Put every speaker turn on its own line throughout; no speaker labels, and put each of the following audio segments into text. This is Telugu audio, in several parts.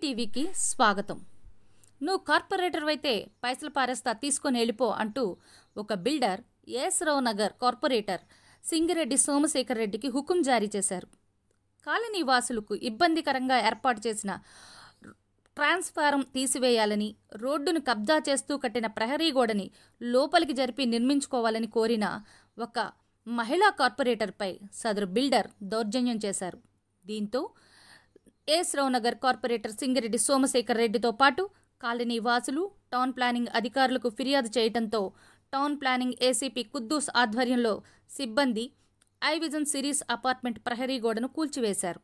టీవీకి స్వాగతం నువ్వు కార్పొరేటర్ అయితే పైసలు పారేస్తా తీసుకొని వెళ్ళిపో అంటూ ఒక builder S Rao Nagar corporator Singireddy Somashekar రెడ్డికి హుకుం జారీ చేశారు కాలనీ వాసులకు ఇబ్బందికరంగా ఏర్పాటు చేసిన ట్రాన్స్ఫారం తీసివేయాలని రోడ్డును కబ్జా చేస్తూ కట్టిన ప్రహరీ గోడని లోపలికి జరిపి నిర్మించుకోవాలని కోరిన ఒక మహిళా కార్పొరేటర్పై సదరు బిల్డర్ దౌర్జన్యం చేశారు దీంతో ఎస్ రావు నగర్ కార్పొరేటర్ సింగిరెడ్డి సోమశేఖర్ రెడ్డితో పాటు కాలనీ వాసులు టౌన్ ప్లానింగ్ అధికారులకు ఫిర్యాదు చేయడంతో టౌన్ ప్లానింగ్ ఏసీపీ కుద్దూస్ ఆధ్వర్యంలో సిబ్బంది ఐవిజన్ సిరీస్ అపార్ట్మెంట్ ప్రహరీ గోడను కూల్చివేశారు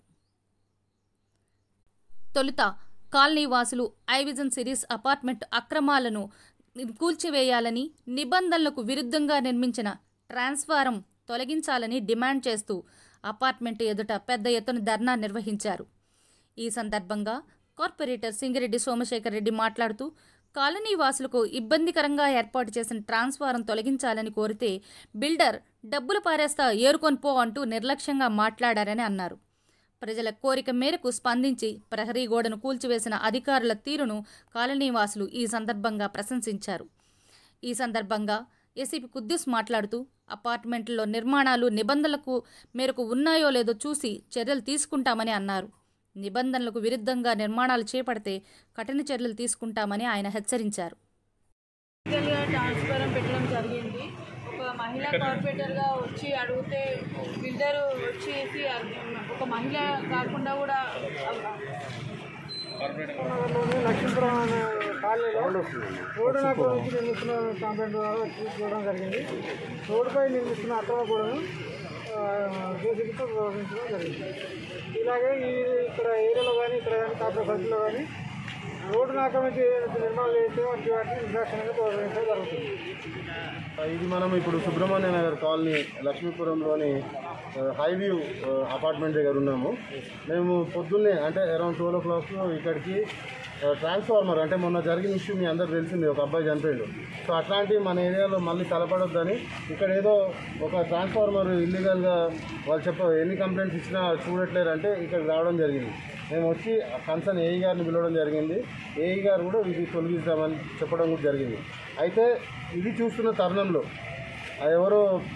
తొలుత కాలనీ వాసులు ఐవిజన్ సిరీస్ అపార్ట్మెంట్ అక్రమాలను కూల్చివేయాలని నిబంధనలకు విరుద్ధంగా నిర్మించిన ట్రాన్స్ఫారం తొలగించాలని డిమాండ్ చేస్తూ అపార్ట్మెంట్ ఎదుట పెద్ద ఎత్తున ధర్నా నిర్వహించారు ఈ సందర్భంగా కార్పొరేటర్ సింగిరెడ్డి సోమశేఖర్ రెడ్డి మాట్లాడుతూ కాలనీ వాసులకు ఇబ్బందికరంగా ఏర్పాటు చేసిన ట్రాన్స్ఫారం తొలగించాలని కోరితే బిల్డర్ డబ్బులు పారేస్తా ఏరుకొని పో అంటూ నిర్లక్ష్యంగా మాట్లాడారని అన్నారు ప్రజల కోరిక మేరకు స్పందించి ప్రహరీ గోడను కూల్చివేసిన అధికారుల తీరును కాలనీ వాసులు ఈ సందర్భంగా ప్రశంసించారు ఈ సందర్భంగా ఏసీపీ కుద్దూస్ మాట్లాడుతూ అపార్ట్మెంట్లో నిర్మాణాలు నిబంధనలకు మేరకు ఉన్నాయో లేదో చూసి చర్యలు తీసుకుంటామని అన్నారు నిబంధనలకు విరుద్ధంగా నిర్మాణాలు చేపడితే కఠిన చర్యలు తీసుకుంటామని ఆయన హెచ్చరించారు
లీగల్గా ట్రాన్స్ఫారం పెట్టడం జరిగింది ఒక మహిళా కార్పొరేటర్గా వచ్చి అడిగితే బిల్డర్ వచ్చేసి ఒక మహిళ కాకుండా కూడా
లోని లక్ష్మీపురం అనే కాలనీలో రోడ్డు నాకు వచ్చి నిర్మిస్తున్న కాంపౌండ్ ద్వారా చూసుకోవడం జరిగింది రోడ్డుపై నిర్మిస్తున్న అక్రమ కూడాను జేసీబీతో ప్రవర్తించడం జరిగింది ఇలాగే ఈ ఇక్కడ ఏరియాలో కానీ ఇక్కడ కానీ కాపీ పరిధిలో కానీ రోడ్డు ఆక్రమించి ఏదైతే నిర్మాణాలు చేస్తే వాటి వాటిని నిర్దాక్షిణంగా ప్రవర్తించడం జరుగుతుంది
ఇది మనం ఇప్పుడు సుబ్రహ్మణ్య నగర్ కాలనీ లక్ష్మీపురంలోని ఆ, హైవ్యూ ఆ, అపార్ట్మెంట్ దగ్గర ఉన్నాము మేము పొద్దున్నే అంటే అరౌండ్ ట్వెల్వ్ ఓ క్లాక్ ఇక్కడికి ఆ, ట్రాన్స్ఫార్మర్ అంటే మొన్న జరిగిన ఇష్యూ మీ అందరు తెలిసింది ఒక అబ్బాయి చనిపోయాడు సో అట్లాంటివి మన ఏరియాలో మళ్ళీ తలపడొద్దని ఇక్కడ ఏదో ఒక ట్రాన్స్ఫార్మర్ ఇల్లీగల్గా వాళ్ళు చెప్ప ఎన్ని కంప్లైంట్స్ ఇచ్చినా చూడట్లేరు అంటే ఇక్కడ రావడం జరిగింది మేము వచ్చి కన్సర్న్ ఏఈ గారిని పిలవడం జరిగింది ఏఈ గారు కూడా ఇది తొలగిస్తామని చెప్పడం కూడా జరిగింది అయితే ఇది చూస్తున్న తరుణంలో ఆ ఎవరో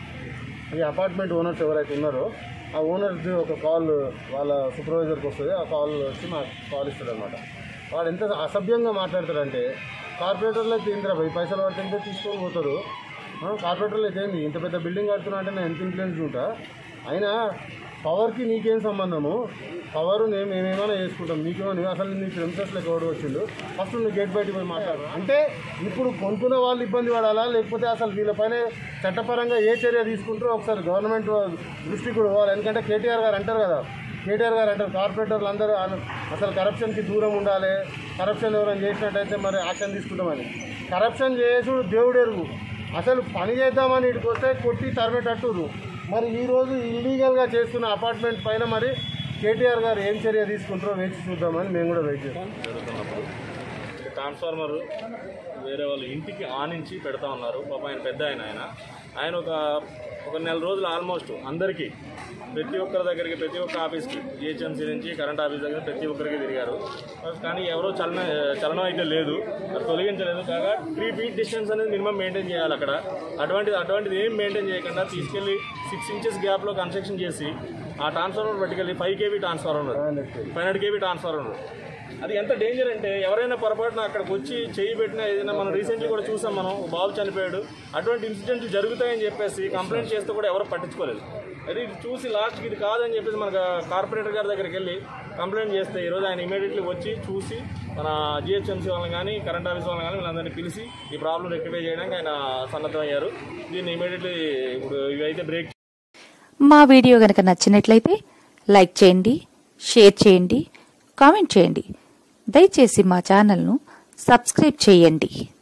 ఈ అపార్ట్మెంట్ ఓనర్స్ ఎవరైతే ఉన్నారో ఆ ఓనర్స్ ఒక కాల్ వాళ్ళ సూపర్వైజర్కి వస్తుంది ఆ కాల్ వచ్చి మాకు కాల్ ఇస్తాడు అనమాట వాడు ఎంత అసభ్యంగా మాట్లాడతాడంటే కార్పొరేటర్లు అయితే ఏంద్రా భయ్ పైసలు పడితే తీసుకొని పోతారు ఆ, కార్పొరేటర్లు అయితే ఏంది ఇంత పెద్ద బిల్డింగ్ కడుతున్నా అంటే నేను ఎంత ఇన్ఫ్లుయెన్స్ ఉంటా అయినా పవర్కి నీకేం సంబంధము పవర్ నేను మేమేమైనా చేసుకుంటాం నీకేమైనా అసలు నీ ప్రెమిసెస్ లెక్క ఎవడు వచ్చిండు ఫస్ట్ నువ్వు గేట్ బయటకు పోయి మాట్లాడు అంటే ఇప్పుడు కొనుక్కున్న వాళ్ళు ఇబ్బంది పడాలా లేకపోతే అసలు వీళ్ళపైన చట్టపరంగా ఏ చర్య తీసుకుంటారో ఒకసారి గవర్నమెంట్ దృష్టికి కూడా పోవాలి ఎందుకంటే కేటీఆర్ గారు అంటారు కదా కేటీఆర్ గారు అంటారు కార్పొరేటర్లు అందరూ అను- అసలు కరప్షన్కి దూరం ఉండాలి కరప్షన్ ఎవరైనా చేసినట్టయితే మరి యాక్షన్ తీసుకుంటామని కరప్షన్ చేసుడు దేవుడు ఎరుగు అసలు పని చేద్దామని ఇక్కడికి వస్తే కొట్టి తరిమేటట్టురు మరి ఈరోజు ఇల్లీగల్గా చేస్తున్న అపార్ట్మెంట్ పైన మరి కేటీఆర్ గారు ఏం చర్య తీసుకుంటారో వేచి చూద్దామని మేము కూడా వెయిట్ చేస్తాం
జరుగుతున్నప్పుడు ఇక ట్రాన్స్ఫార్మర్ వేరే వాళ్ళు ఇంటికి ఆనించి పెడతా ఉన్నారు పాప ఆయన పెద్ద ఆయన ఆయన ఆయన ఒక ఒక నెల రోజులు ఆల్మోస్ట్ అందరికీ ప్రతి ఒక్కరి దగ్గరికి ప్రతి ఒక్క ఆఫీస్కి జిహెచ్ఎంసీ నుంచి కరెంట్ ఆఫీస్ దగ్గర ప్రతి ఒక్కరికి తిరిగారు కానీ ఎవరో చలన చలనం అయితే లేదు అది తొలగించలేదు కాగా త్రీ ఫీట్ డిస్టెన్స్ అనేది మినిమం మెయింటైన్ చేయాలి అక్కడ అటువంటిది అటువంటిది ఏం మెయింటైన్ చేయకుండా తీసుకెళ్ళి సిక్స్ ఇంచెస్ గ్యాప్లో కన్స్ట్రక్షన్ చేసి ఆ ట్రాన్స్ఫార్మర్ పట్టుకెళ్ళి five KV transformer five hundred KV transformer అది ఎంత డేంజర్ అంటే ఎవరైనా పొరపాటున అక్కడికి వచ్చి చేయి పెట్టినా ఏదైనా మనం రీసెంట్లీ కూడా చూసాం మనం ఒక బాబు చనిపోయాడు అటువంటి ఇన్సిడెంట్లు జరుగుతాయని చెప్పేసి కంప్లైంట్ చేస్తే కూడా ఎవరు పట్టించుకోలేదు అది ఇది చూసి లాస్ట్కి ఇది కాదని చెప్పేసి మన కార్పొరేటర్ గారి దగ్గరికి వెళ్ళి కంప్లైంట్ చేస్తే ఈరోజు ఆయన ఇమీడియట్లీ వచ్చి చూసి మన జిహెచ్ఎంసీ వాళ్ళని కానీ కరెంట్ ఆఫీస్ వాళ్ళని కానీ వీళ్ళందరినీ పిలిచి ఈ ప్రాబ్లం రెక్టిఫై చేయడానికి ఆయన సన్నద్ధమయ్యారు దీన్ని ఇమీడియట్లీ ఇప్పుడు ఇవైతే బ్రేక్
మా వీడియో కనుక నచ్చినట్లయితే లైక్ చేయండి షేర్ చేయండి కామెంట్ చేయండి దయచేసి మా ఛానల్ను సబ్స్క్రైబ్ చేయండి